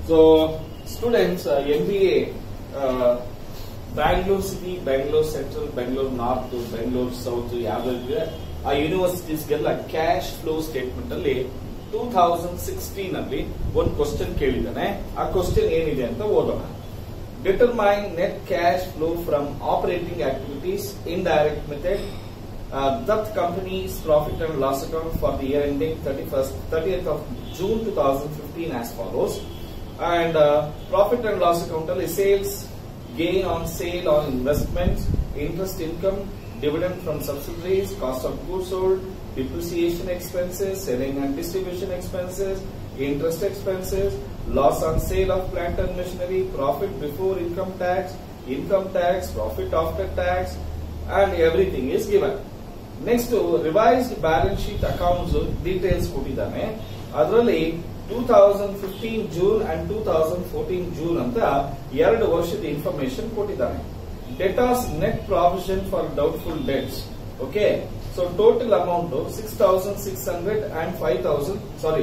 So students M B A Bangalore city Bangalore central Bengaluru north Bengaluru south ಯಾವ್ದಾದ್ರೆ ಆ ಯೂನಿವರ್ಸಿಟೀಸ್ಗೆಲ್ಲ ಕ್ಯಾಶ್ ಫ್ಲೋ ಸ್ಟೇಟ್ಮೆಂಟ್ ಅಲ್ಲಿ ಟೂ ಥೌಸಂಡ್ ಸಿಕ್ಸ್ಟೀನ್ ಅಲ್ಲಿ ಒಂದು ಕ್ವಶನ್ ಕೇಳಿದ್ದಾನೆ ಆ ಕ್ವಶನ್ ಏನಿದೆ ಅಂತ ಓದೋಣ determine net cash flow from operating activities in direct method that company's profit and loss account for the year ending 31st 30th of June 2015 as follows and uh, profit and loss account ಅಲ್ಲಿ sales gain on sale on investments interest income dividend from subsidiaries cost of goods sold depreciation expenses selling and distribution expenses interest expenses loss on sale of plant and machinery profit before income tax income tax profit after tax and everything is given next revised balance sheet accounts details ಕೊಟ್ಟಿದ್ದಾನೆ ಅದರಲ್ಲಿ two thousand fifteen June and two thousand fourteen June ಅಂತ ಎರಡು ವರ್ಷದ information ಕೊಟ್ಟಿದ್ದಾನೆ debtors net provision for doubtful debts okay so total amount six thousand six hundred and five thousand sorry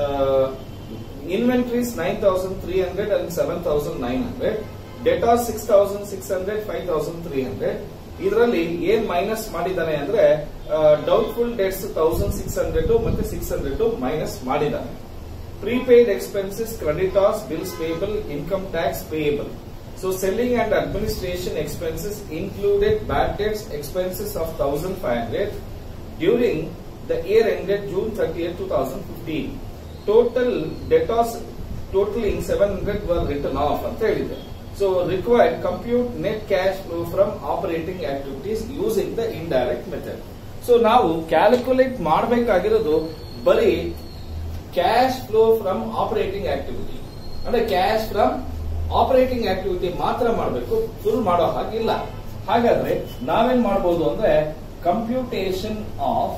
inventories nine thousand three hundred and seven thousand nine hundred debtors six thousand six hundred five thousand three hundred ಇದರಲ್ಲಿ ಏನ್ minus ಮಾಡಿದ್ದಾನೆ ಅಂದ್ರೆ doubtful debts thousand six hundred ಮತ್ತೆ six hundred minus ಮಾಡಿದ್ದಾನೆ prepaid expenses creditors bills payable income tax payable so selling and administration expenses included bad debts expenses of thousand five hundred during the year ended June thirty two thousand fifteen total debtors totalling seven hundred were written off ಅಂತ ಹೇಳಿದೆ So required compute net cash flow from operating activities using the indirect method. So ನಾವು calculate ಮಾಡಬೇಕಾಗಿರೋದು ಬರೀ cash flow from operating activity ಅಂದ್ರೆ cash from operating activity ಮಾತ್ರ ಮಾಡಬೇಕು full ಮಾಡೋ ಹಾಗಿಲ್ಲ ಹಾಗಾದ್ರೆ ನಾವೇನ್ ಮಾಡಬಹುದು ಅಂದ್ರೆ computation of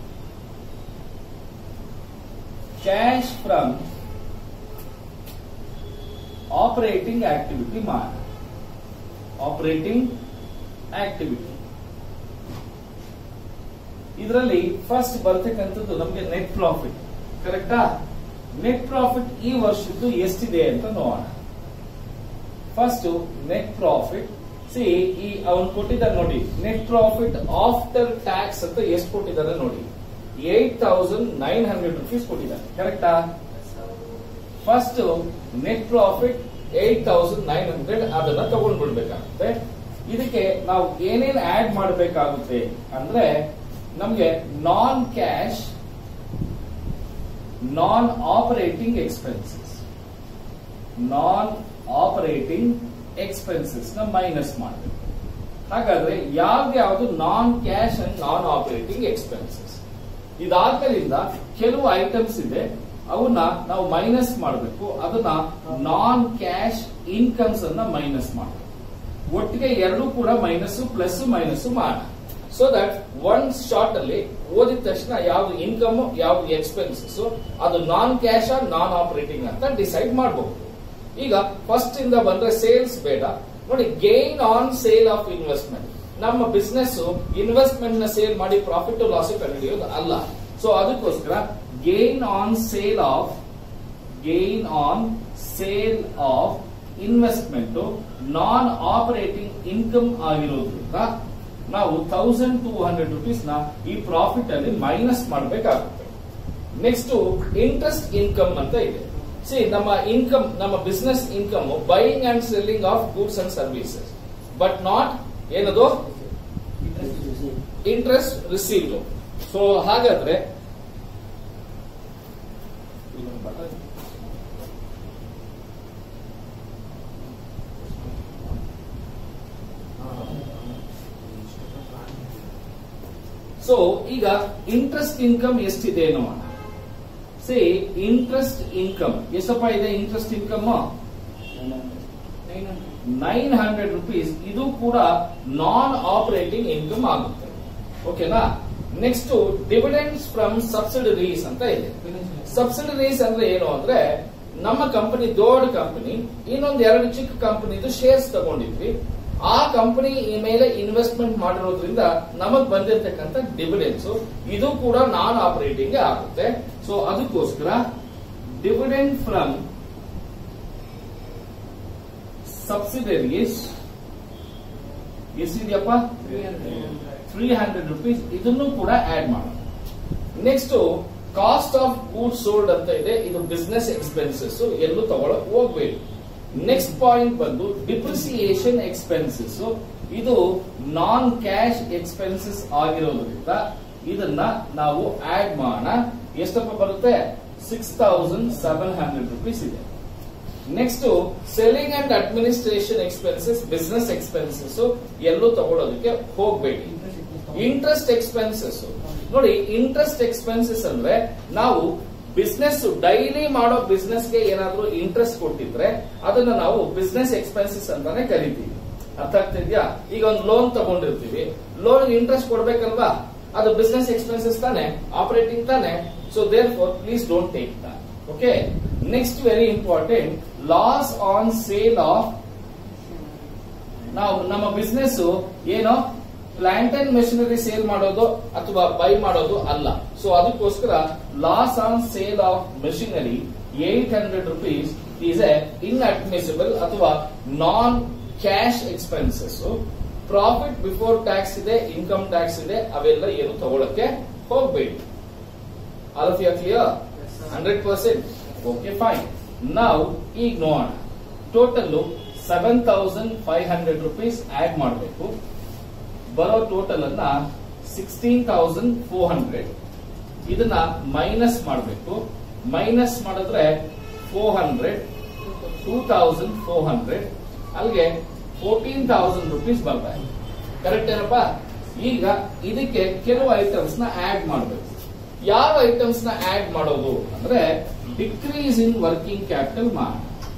cash from operating activity ಮಾಡಿ ಆಪರೇಟಿಂಗ್ ಆಕ್ಟಿವಿಟಿ ಇದರಲ್ಲಿ ಫಸ್ಟ್ ಬರ್ತಕ್ಕಂಥದ್ದು ನಮಗೆ ನೆಟ್ ಪ್ರಾಫಿಟ್ ಕರೆಕ್ಟಾ ನೆಟ್ ಪ್ರಾಫಿಟ್ ಈ ವರ್ಷದ್ದು ಎಷ್ಟಿದೆ ಅಂತ ನೋಡೋಣ ಫಸ್ಟ್ ನೆಟ್ ಪ್ರಾಫಿಟ್ ಸಿ ಈ ಅವನು ಕೊಟ್ಟಿದ್ದಾರೆ ನೋಡಿ ನೆಟ್ ಪ್ರಾಫಿಟ್ ಆಫ್ಟರ್ ಟ್ಯಾಕ್ಸ್ ಅಂತ ಎಷ್ಟು ಕೊಟ್ಟಿದ್ದಾರೆ ನೋಡಿ eight thousand nine hundred rupees ಕೊಟ್ಟಿದ್ದಾರೆ ಕರೆಕ್ಟಾ first net profit eight thousand nine hundred ಅದನ್ನ ತಗೊಂಡ್ಬಿಡ್ಬೇಕಾಗುತ್ತೆ ಇದಕ್ಕೆ ನಾವು ಏನೇನ್ ಆಡ್ ಮಾಡಬೇಕಾಗುತ್ತೆ ಅಂದ್ರೆ ನಮ್ಗೆ non cash non operating expenses non operating expenses ನ ಮೈನಸ್ ಮಾಡಬೇಕು ಹಾಗಾದ್ರೆ ಯಾವ್ದು non cash and non operating expenses ಇದಾದ್ಮೇಲಿಂದ ಕೆಲವು ಐಟಮ್ಸ್ ಇದೆ ಅವನ್ನ ನಾವು ಮೈನಸ್ ಮಾಡಬೇಕು ಅದನ್ನ ನಾನ್ ಕ್ಯಾಶ್ ಇನ್ಕಮ್ಸ್ ಅನ್ನ ಮೈನಸ್ ಮಾಡಬೇಕು ಒಟ್ಟಿಗೆ ಎರಡು ಕೂಡ ಮೈನಸ್ ಪ್ಲಸ್ ಮೈನಸ್ ಮಾಡ ಸೊ ದಟ್ ಒನ್ ಶಾರ್ಟ್ ಅಲ್ಲಿ ಓದಿದ ತಕ್ಷಣ ಯಾವ್ದು ಇನ್ಕಮ್ ಯಾವ್ದು ಎಕ್ಸ್ಪೆನ್ಸಸ್ ಅದು ನಾನ್ ಕ್ಯಾಶ್ ನಾನ್ ಆಪರೇಟಿಂಗ್ ಅಂತ ಡಿಸೈಡ್ ಮಾಡಬಹುದು ಈಗ ಫಸ್ಟ್ ಇಂದ ಬಂದ್ರೆ ಸೇಲ್ಸ್ ಬೇಡ ನೋಡಿ gain on sale of investment ನಮ್ಮ ಬಿಸ್ನೆಸ್ ಇನ್ವೆಸ್ಟ್ಮೆಂಟ್ ನ ಸೇಲ್ ಮಾಡಿ ಪ್ರಾಫಿಟ್ ಲಾಸ್ ಕಂಡುಹಿಡಿಯೋದು ಅಲ್ಲ ಸೊ ಅದಕ್ಕೋಸ್ಕರ gain on sale of gain on sale of investment non operating income ಆಗಿರೋದ್ರಿಂದ ನಾವು ತೌಸಂಡ್ ಟೂ ಹಂಡ್ರೆಡ್ ರುಪೀಸ್ ನ ಈ ಪ್ರಾಫಿಟ್ ಅಲ್ಲಿ ಮೈನಸ್ ಮಾಡಬೇಕಾಗುತ್ತೆ ನೆಕ್ಸ್ಟ್ ಇಂಟ್ರೆಸ್ಟ್ ಇನ್ಕಮ್ ಅಂತ ಇದೆ ಸಿ ನಮ್ಮ ಇನ್ಕಮ್ ನಮ್ಮ business income buying and selling of goods and services but not ಏನದು ಇಂಟ್ರೆಸ್ಟ್ ರಿಸೀವ್ಡ್ ಸೊ ಹಾಗಾದ್ರೆ ಸೊ ಈಗ ಇಂಟ್ರೆಸ್ಟ್ ಇನ್ಕಮ್ ಎಷ್ಟಿದೆ ನೋಡೋಣ ಸಿ ಇಂಟ್ರೆಸ್ಟ್ ಇನ್ಕಮ್ ಎಷ್ಟಪ್ಪ ಇದೆ interest income nine hundred rupees ಇದು ಕೂಡ ನಾನ್ ಆಪರೇಟಿಂಗ್ ಇನ್ಕಮ್ ಆಗುತ್ತೆ ಓಕೆನಾ ನೆಕ್ಸ್ಟ್ ಡಿವಿಡೆಂಡ್ಸ್ ಫ್ರಮ್ ಸಬ್ಸಿಡರೀಸ್ ಅಂತ ಇದೆ ಸಬ್ಸಿಡರೀಸ್ ಅಂದ್ರೆ ಏನು ಅಂದ್ರೆ ನಮ್ಮ ಕಂಪನಿ ದೊಡ್ಡ ಕಂಪನಿ ಇನ್ನೊಂದ್ ಎರಡು ಚಿಕ್ಕ ಕಂಪನಿದು ಶೇರ್ಸ್ ತಗೊಂಡಿದ್ವಿ ಆ ಕಂಪನಿ ಮೇಲೆ ಇನ್ವೆಸ್ಟ್ಮೆಂಟ್ ಮಾಡಿರೋದ್ರಿಂದ ನಮಗ್ ಬಂದಿರತಕ್ಕಂತ ಡಿವಿಡೆನ್ಸ್ ಇದು ಕೂಡ ನಾನ್ ಆಪರೇಟಿಂಗ್ ಆಗುತ್ತೆ ಸೊ ಅದಕ್ಕೋಸ್ಕರ ಡಿವಿಡೆಂಡ್ ಫ್ರಮ್ ಸಬ್ಸಿಡರೀಸ್ ಎಷ್ಟಿದೆಯಪ್ಪ ತ್ರೀ ಹಂಡ್ರೆಡ್ ರುಪೀಸ್ ಇದನ್ನು ಕೂಡ ಆಡ್ ಮಾಡೋಣ next cost of good sold ಅಂತ ಇದೆ ಇದು ಬಿಸ್ನೆಸ್ ಎಕ್ಸ್ಪೆನ್ಸಸ್ ಎಲ್ಲೂ ತಗೊಳಕ್ ಹೋಗ್ಬೇಡಿ ನೆಕ್ಸ್ಟ್ ಪಾಯಿಂಟ್ ಬಂದು ಡಿಪ್ರಿಸಿಯೇಷನ್ ಎಕ್ಸ್ಪೆನ್ಸಸ್ ಇದು ನಾನ್ ಕ್ಯಾಶ್ ಎಕ್ಸ್ಪೆನ್ಸಸ್ ಆಗಿರೋದ್ರಿಂದ ಇದನ್ನ ನಾವು ಆಡ್ ಮಾಡೋಣ ಎಷ್ಟಪ್ಪ ಬರುತ್ತೆ six thousand seven hundred rupees ಇದೆ next selling and administration expenses business expenses ಎಲ್ಲೂ ತಗೊಳ್ಳೋದಕ್ಕೆ ಹೋಗ್ಬೇಡಿ ಇಂಟ್ರೆಸ್ಟ್ ಎಕ್ಸ್ಪೆನ್ಸಸ್ ನೋಡಿ ಇಂಟ್ರೆಸ್ಟ್ ಎಕ್ಸ್ಪೆನ್ಸಸ್ ಅಂದ್ರೆ ನಾವು ಬಿಸ್ನೆಸ್ ಡೈಲಿ ಮಾಡೋ ಬಿಸ್ನೆಸ್ಗೆ ಏನಾದ್ರೂ ಇಂಟ್ರೆಸ್ಟ್ ಕೊಟ್ಟಿದ್ರೆ ಅದನ್ನ ನಾವು ಬಿಸ್ನೆಸ್ ಎಕ್ಸ್ಪೆನ್ಸಸ್ ಅಂತಾನೆ ಕರಿತೀವಿ ಅರ್ಥ ಆಗ್ತಿದ್ಯಾ ಈಗ ಒಂದು ಲೋನ್ ತಗೊಂಡಿರ್ತೀವಿ ಲೋನ್ ಇಂಟ್ರೆಸ್ಟ್ ಕೊಡ್ಬೇಕಲ್ವಾ ಅದು ಬಿಸ್ನೆಸ್ ಎಕ್ಸ್ಪೆನ್ಸಸ್ ತಾನೆ ಆಪರೇಟಿಂಗ್ ತಾನೆ so therefore please don't take that okay next very important loss on sale of ನಾವು ನಮ್ಮ ಬಿಸ್ನೆಸ್ ಏನೋ ಪ್ಲಾಂಟ್ ಅಂಡ್ ಮೆಷಿನರಿ ಸೇಲ್ ಮಾಡೋದು ಅಥವಾ ಬೈ ಮಾಡೋದು ಅಲ್ಲ ಸೊ ಅದಕ್ಕೋಸ್ಕರ loss on sale of machinery eight hundred rupees is a inadmissible ಅಥವಾ non cash expenses profit before tax ಇದೆ ಇನ್ಕಮ್ ಟ್ಯಾಕ್ಸ್ ಇದೆ ಅವೆಲ್ಲ ಏನು ತಗೊಳಕ್ಕೆ ಹೋಗ್ಬೇಡಿ all of you clear hundred percent okay fine ನಾವು ಈಗ ನೋಡೋಣ total seven thousand five hundred rupees add ಮಾಡಬೇಕು ಬರೋ ಟೋಟಲ್ ಅನ್ನ ಸಿಕ್ಸ್ಟೀನ್ ತೌಸಂಡ್ ಫೋರ್ ಹಂಡ್ರೆಡ್ ಇದನ್ನ ಮೈನಸ್ ಮಾಡಬೇಕು ಮೈನಸ್ ಮಾಡಿದ್ರೆ four hundred two thousand four hundred ಅಲ್ಲಿಗೆ ಫೋರ್ಟೀನ್ ತೌಸಂಡ್ ರುಪೀಸ್ ಬರ್ತಾ ಇದೆ ಕರೆಕ್ಟ್ ಏನಪ್ಪ ಈಗ ಇದಕ್ಕೆ ಕೆಲವು ಐಟಮ್ಸ್ ನ ಆಡ್ ಮಾಡಬೇಕು ಯಾವ ಐಟಮ್ಸ್ ನ ಆಡ್ ಮಾಡೋದು ಅಂದ್ರೆ ಡಿಕ್ರೀಸ್ ಇನ್ ವರ್ಕಿಂಗ್ ಕ್ಯಾಪಿಟಲ್ ಮಾಡಿ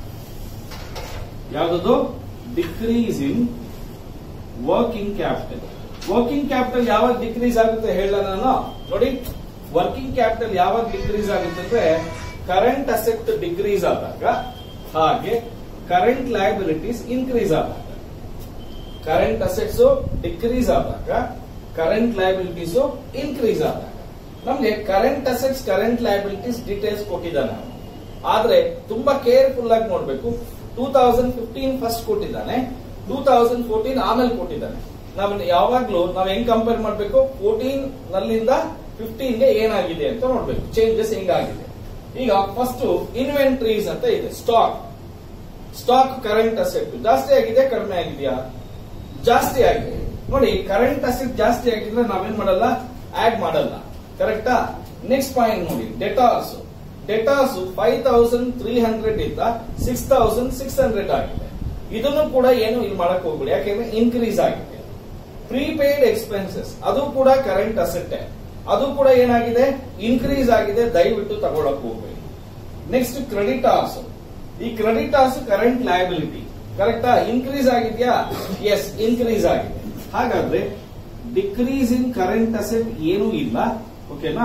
ಯಾವ್ದು decrease in working capital working capital ಯಾವಾಗ ಡಿಕ್ರೀಸ್ ಆಗುತ್ತೆ ಹೇಳ ನಾನು ನೋಡಿ ವರ್ಕಿಂಗ್ ಕ್ಯಾಪಿಟಲ್ ಯಾವಾಗ ಡಿಕ್ರೀಸ್ ಆಗುತ್ತೆ ಅಂದ್ರೆ ಕರೆಂಟ್ ಅಸೆಟ್ ಡಿಕ್ರೀಸ್ ಆದಾಗ ಹಾಗೆ ಕರೆಂಟ್ ಲಯಬಿಲಿಟೀಸ್ ಇನ್ಕ್ರೀಸ್ ಆದಾಗ ಕರೆಂಟ್ ಅಸೆಟ್ಸ್ ಡಿಕ್ರೀಸ್ ಆದಾಗ ಕರೆಂಟ್ ಲಯಬಿಲಿಟೀಸ್ ಇನ್ಕ್ರೀಸ್ ಆದಾಗ ನಮ್ಗೆ current assets current liabilities details ಕೊಟ್ಟಿದ್ದಾನೆ ಅವ್ನು. ಆದ್ರೆ ತುಂಬಾ ಕೇರ್ಫುಲ್ ಆಗಿ ನೋಡ್ಬೇಕು ಟೂ ತೌಸಂಡ್ ಫಿಫ್ಟೀನ್ ಫಸ್ಟ್ ಕೊಟ್ಟಿದ್ದಾನೆ ಟೂ ತೌಸಂಡ್ ಫೋರ್ಟೀನ್ ಆಮೇಲೆ ಕೊಟ್ಟಿದ್ದಾನೆ ನಾವ್ ಯಾವಾಗ್ಲೂ ನಾವ್ ಹೆಂಗ್ ಕಂಪೇರ್ ಮಾಡ್ಬೇಕು ಫೋರ್ಟೀನ್ ನಲ್ಲಿಂದ ಫಿಫ್ಟೀನ್ ಗೆ ಏನಾಗಿದೆ ಅಂತ ನೋಡ್ಬೇಕು ಚೇಂಜಸ್ ಹೆಂಗಾಗಿದೆ ಈಗ ಫಸ್ಟ್ ಇನ್ವೆಂಟ್ರೀಸ್ ಅಂತ ಇದೆ ಸ್ಟಾಕ್ ಸ್ಟಾಕ್ ಕರೆಂಟ್ ಅಸೆಟ್ ಜಾಸ್ತಿ ಆಗಿದೆ ಕಡಿಮೆ ಆಗಿದೆಯಾ ಜಾಸ್ತಿ ಆಗಿದೆ ನೋಡಿ ಕರೆಂಟ್ ಅಸೆಟ್ ಜಾಸ್ತಿ ಆಗಿದ್ರೆ ನಾವೇನ್ ಮಾಡಲ್ಲ ಆಡ್ ಮಾಡಲ್ಲ ಕರೆಕ್ಟಾ ನೆಕ್ಸ್ಟ್ ಪಾಯಿಂಟ್ ನೋಡಿ debtors debtors five thousand three hundred ಇಂದ ಸಿಕ್ಸ್ ತೌಸಂಡ್ ಸಿಕ್ಸ್ ಹಂಡ್ರೆಡ್ ಆಗಿದೆ ಇದನ್ನು ಕೂಡ ಏನು ಇಲ್ಲಿ ಮಾಡಕ್ ಹೋಗ್ಬೇಡಿ ಯಾಕೆಂದ್ರೆ ಇನ್ಕ್ರೀಸ್ ಆಗಿದೆ ಪ್ರೀಪೇಯ್ಡ್ ಎಕ್ಸ್ಪೆನ್ಸಸ್ ಅದು ಕೂಡ ಕರೆಂಟ್ ಅಸೆಟ್ ಅದು ಕೂಡ ಏನಾಗಿದೆ ಇನ್ಕ್ರೀಸ್ ಆಗಿದೆ ದಯವಿಟ್ಟು ತಗೊಳಕ್ ಹೋಗ್ಬೇಡಿ ನೆಕ್ಸ್ಟ್ ಕ್ರೆಡಿಟಾರ್ಸ್ ಈ ಕ್ರೆಡಿಟಾರ್ಸ್ ಕರೆಂಟ್ ಲಯಬಿಲಿಟಿ ಕರೆಕ್ಟಾ ಇನ್ಕ್ರೀಸ್ ಆಗಿದ್ಯಾ ಎಸ್ ಇನ್ಕ್ರೀಸ್ ಆಗಿದೆ ಹಾಗಾದ್ರೆ ಡಿಕ್ರೀಸ್ ಇನ್ ಕರೆಂಟ್ ಅಸೆಟ್ ಏನೂ ಇಲ್ಲ ಓಕೆನಾ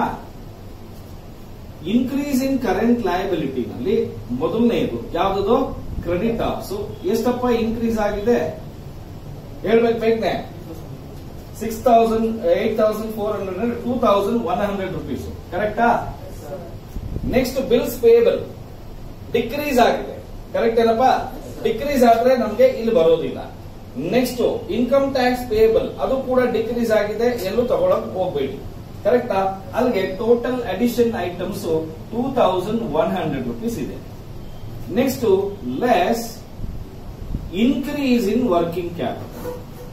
ಇನ್ಕ್ರೀಸ್ ಇನ್ ಕರೆಂಟ್ ಲಯಬಿಲಿಟಿ ನಲ್ಲಿ ಮೊದಲನೆಯದು ಯಾವ್ದು ಕ್ರೆಡಿಟಾರ್ಸ್ ಎಷ್ಟಪ್ಪ ಇನ್ಕ್ರೀಸ್ ಆಗಿದೆ ಹೇಳ್ಬೇಕು ಬೇಕನೆ six thousand eight thousand four hundred two thousand one hundred rupees ಕರೆಕ್ಟಾ ನೆಕ್ಸ್ಟ್ ಬಿಲ್ಸ್ ಪೇಬಲ್ ಡಿಕ್ರೀಸ್ ಆಗಿದೆ ಕರೆಕ್ಟ್ ಏನಪ್ಪ ಡಿಕ್ರೀಸ್ ಆದ್ರೆ ನಮ್ಗೆ ಇಲ್ಲಿ ಬರೋದಿಲ್ಲ ನೆಕ್ಸ್ಟ್ ಇನ್ಕಮ್ ಟ್ಯಾಕ್ಸ್ ಪೇಬಲ್ ಅದು ಕೂಡ ಡಿಕ್ರೀಸ್ ಆಗಿದೆ ಎಲ್ಲೂ ತಗೊಳಕ್ ಹೋಗ್ಬೇಡಿ ಕರೆಕ್ಟಾ ಅಲ್ಲಿಗೆ total addition items two thousand one hundred rupees ಇದೆ next less increase in working capital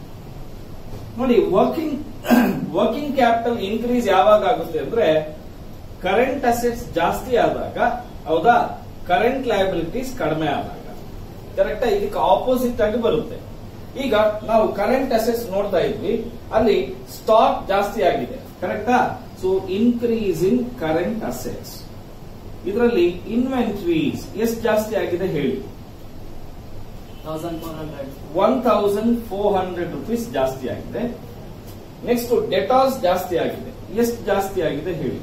ನೋಡಿ ವರ್ಕಿಂಗ್ ವರ್ಕಿಂಗ್ ಕ್ಯಾಪಿಟಲ್ ಇನ್ಕ್ರೀಸ್ ಯಾವಾಗ ಆಗುತ್ತೆ ಅಂದ್ರೆ ಕರೆಂಟ್ ಅಸೆಟ್ಸ್ ಜಾಸ್ತಿ ಆದಾಗ ಹೌದಾ ಕರೆಂಟ್ ಲಯಬಿಲಿಟೀಸ್ ಕಡಿಮೆ ಆದಾಗ ಕರೆಕ್ಟಾ ಇದಕ್ಕೆ ಆಪೋಸಿಟ್ ಆಗಿ ಬರುತ್ತೆ ಈಗ ನಾವು ಕರೆಂಟ್ ಅಸೆಟ್ಸ್ ನೋಡ್ತಾ ಇದ್ವಿ ಅಲ್ಲಿ ಸ್ಟಾಕ್ ಜಾಸ್ತಿ ಆಗಿದೆ ಕರೆಕ್ಟಾ so increase in current assets ಇದರಲ್ಲಿ ಇನ್ವೆಂಟ್ರೀಸ್ ಎಷ್ಟು ಜಾಸ್ತಿ ಆಗಿದೆ ಹೇಳಿ thousand four hundred. One thousand four hundred rupees ಜಾಸ್ತಿ ಆಗಿದೆ ನೆಕ್ಸ್ಟ್ ಡೆಟಾಸ್ ಜಾಸ್ತಿ ಆಗಿದೆ ಎಷ್ಟು ಜಾಸ್ತಿ ಆಗಿದೆ ಹೇಳಿ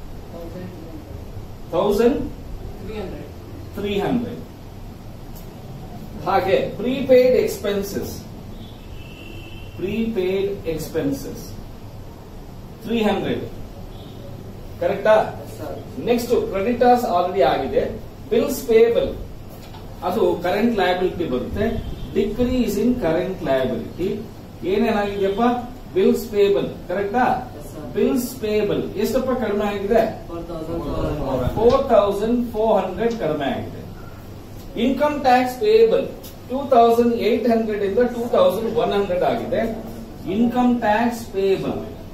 thousand Three hundred. Three hundred ಹಾಗೆ prepaid expenses prepaid expenses three hundred ಕರೆಕ್ಟಾ Yes, sir. Next creditors already ಆಗಿದೆ ಬಿಲ್ಸ್ ಪೇಯಬಲ್ ಅದು ಕರೆಂಟ್ ಲಯಬಿಲಿಟಿ ಬರುತ್ತೆ ಡಿಕ್ರೀಸ್ ಇನ್ ಕರೆಂಟ್ ಲಯಬಿಲಿಟಿ ಏನೇನಾಗಿದೆಯಪ್ಪ ಬಿಲ್ಸ್ ಪೇಬಲ್ ಕರೆಕ್ಟಾ Yes, sir. ಬಿಲ್ಸ್ ಪೇಬಲ್ ಎಷ್ಟಪ್ಪ ಕಡಿಮೆ ಆಗಿದೆ Four thousand four hundred. Four thousand four hundred ಕಡಿಮೆ ಆಗಿದೆ income tax payable two thousand eight hundred ಇಂದ ಟೂ ತೌಸಂಡ್ ಒನ್ ಹಂಡ್ರೆಡ್ ಆಗಿದೆ ಇನ್ಕಮ್ ಟ್ಯಾಕ್ಸ್ ಪೇಬಲ್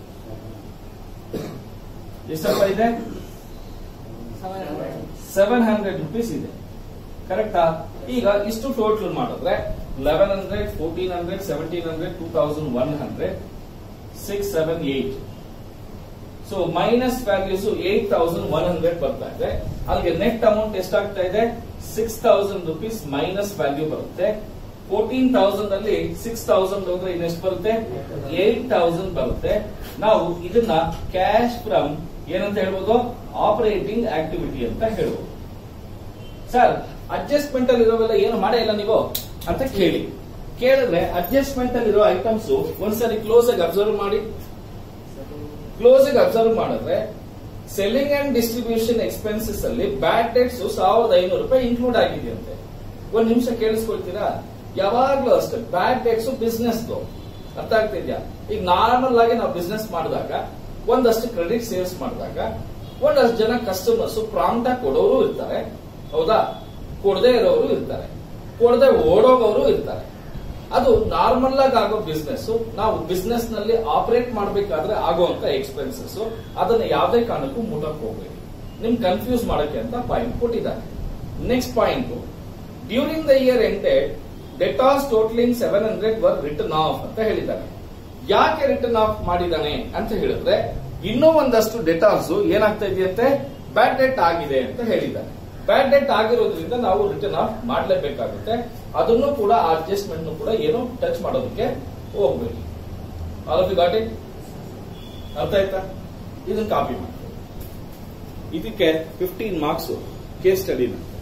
ಎಷ್ಟಪ್ಪ ಇದೆ Seven hundred. Seven hundred rupees ಇದೆ ಕರೆಕ್ಟಾ ಈಗ ಇಷ್ಟು ಟೋಟಲ್ ಮಾಡಿದ್ರೆ eleven hundred fourteen hundred seventeen hundred two thousand one hundred six seven eight so minus values eight thousand one hundred ಬರ್ತಾ ಇದೆ ಅಲ್ಲಿಗೆ ನೆಟ್ ಅಮೌಂಟ್ ಎಷ್ಟಾಗ್ತಾ ಇದೆ six thousand rupees minus value ಬರುತ್ತೆ ಫೋರ್ಟೀನ್ ತೌಸಂಡ್ ಅಲ್ಲಿ ಸಿಕ್ಸ್ ತೌಸಂಡ್ ಹೋದ್ರೆ ಇನ್ನೆಷ್ಟು ಬರುತ್ತೆ ಏಟ್ ತೌಸಂಡ್ ಬರುತ್ತೆ ನಾವು ಇದನ್ನ ಕ್ಯಾಶ್ ಫ್ರಮ್ ಏನಂತ ಹೇಳ್ಬೋದು ಆಪರೇಟಿಂಗ್ ಆಕ್ಟಿವಿಟಿ ಅಂತ ಹೇಳ್ಬೋದು ಸರ್ ಅಡ್ಜಸ್ಟ್ಮೆಂಟ್ ಅಲ್ಲಿ ಇರೋವೆಲ್ಲ ಏನು ಮಾಡೇ ಇಲ್ಲ ನೀವು ಅಂತ ಕೇಳಿ ಕೇಳಿದ್ರೆ ಅಡ್ಜಸ್ಟ್ಮೆಂಟ್ ಅಲ್ಲಿ ಇರೋ ಐಟಮ್ಸ್ ಒಂದ್ಸರಿ ಕ್ಲೋಸ್ ಆಗಿ ಅಬ್ಸರ್ವ್ ಮಾಡಿ ಕ್ಲೋಸ್ ಆಗಿ ಅಬ್ಸರ್ವ್ ಮಾಡಿದ್ರೆ ಸೆಲ್ಲಿಂಗ್ ಅಂಡ್ ಡಿಸ್ಟ್ರಿಬ್ಯೂಷನ್ ಎಕ್ಸ್ಪೆನ್ಸಸ್ ಅಲ್ಲಿ ಬ್ಯಾಡ್ ಡೆಟ್ಸ್ ಸಾವಿರದ ಐನೂರು ರೂಪಾಯಿ ಇನ್ಕ್ಲೂಡ್ ಆಗಿದೆಯಂತೆ ಒಂದ್ ನಿಮಿಷ ಕೇಳಿಸ್ಕೊಳ್ತೀರಾ ಯಾವಾಗ್ಲೂ ಅಷ್ಟೇ ಬ್ಯಾಡ್ ಡೆಟ್ಸ್ ಬಿಸ್ನೆಸ್ ಅರ್ಥ ಆಗ್ತಿದ್ಯಾ ಈಗ ನಾರ್ಮಲ್ ಆಗಿ ನಾವು ಬಿಸ್ನೆಸ್ ಮಾಡಿದಾಗ ಒಂದಷ್ಟು ಕ್ರೆಡಿಟ್ ಸೇಲ್ಸ್ ಮಾಡಿದಾಗ ಒಂದಷ್ಟು ಜನ ಕಸ್ಟಮರ್ಸ್ ಪ್ರಾಂಪ್ಟ್ ಆಗಿ ಕೊಡೋರು ಇರ್ತಾರೆ ಹೌದಾ ಕೊಡದೆ ಇರೋರು ಇರ್ತಾರೆ ಕೊಡದೆ ಓಡೋಗೋರು ಇರ್ತಾರೆ ಅದು ನಾರ್ಮಲ್ ಆಗಿ ಆಗೋ ಬಿಸ್ನೆಸ್ ನಾವು ಬಿಸ್ನೆಸ್ ನಲ್ಲಿ ಆಪರೇಟ್ ಮಾಡಬೇಕಾದ್ರೆ ಆಗುವಂತ ಎಕ್ಸ್ಪೆನ್ಸಸ್ ಅದನ್ನ ಯಾವುದೇ ಕಾರಣಕ್ಕೂ ಮುಟ್ಟಕ್ ಹೋಗ್ಬೇಡಿ ನಿಮ್ ಕನ್ಫ್ಯೂಸ್ ಮಾಡಕ್ಕೆ ಅಂತ ಪಾಯಿಂಟ್ ಕೊಟ್ಟಿದ್ದಾರೆ next point during the year ended debts totalling seven hundred were written off ಅಂತ ಹೇಳಿದ್ದಾನೆ ಯಾಕೆ ರಿಟರ್ನ್ ಆಫ್ ಮಾಡಿದಾನೆ ಅಂತ ಹೇಳಿದ್ರೆ ಇನ್ನೂ ಒಂದಷ್ಟು ಡೆಟಾಸ್ ಏನಾಗ್ತಾ ಇದೆಯಂತೆ ಬ್ಯಾಡ್ ಡೆಟ್ ಆಗಿದೆ ಅಂತ ಹೇಳಿದ್ದಾನೆ ಬ್ಯಾಡ್ ಡೆಟ್ ಆಗಿರೋದ್ರಿಂದ ನಾವು ರಿಟರ್ನ್ ಆಫ್ ಮಾಡಲೇಬೇಕಾಗುತ್ತೆ ಅದನ್ನು ಕೂಡ ಅಡ್ಜಸ್ಟ್ಮೆಂಟ್ ಕೂಡ ಏನು ಟಚ್ ಮಾಡೋದಕ್ಕೆ ಹೋಗ್ಬೇಡಿ all of you got it ಅರ್ಥ ಆಯ್ತಾ ಇದನ್ನ ಕಾಪಿ ಮಾಡಿ ಇದಕ್ಕೆ ಫಿಫ್ಟೀನ್ ಮಾರ್ಕ್ಸ್ ಕೇಸ್ ಸ್ಟಡಿನ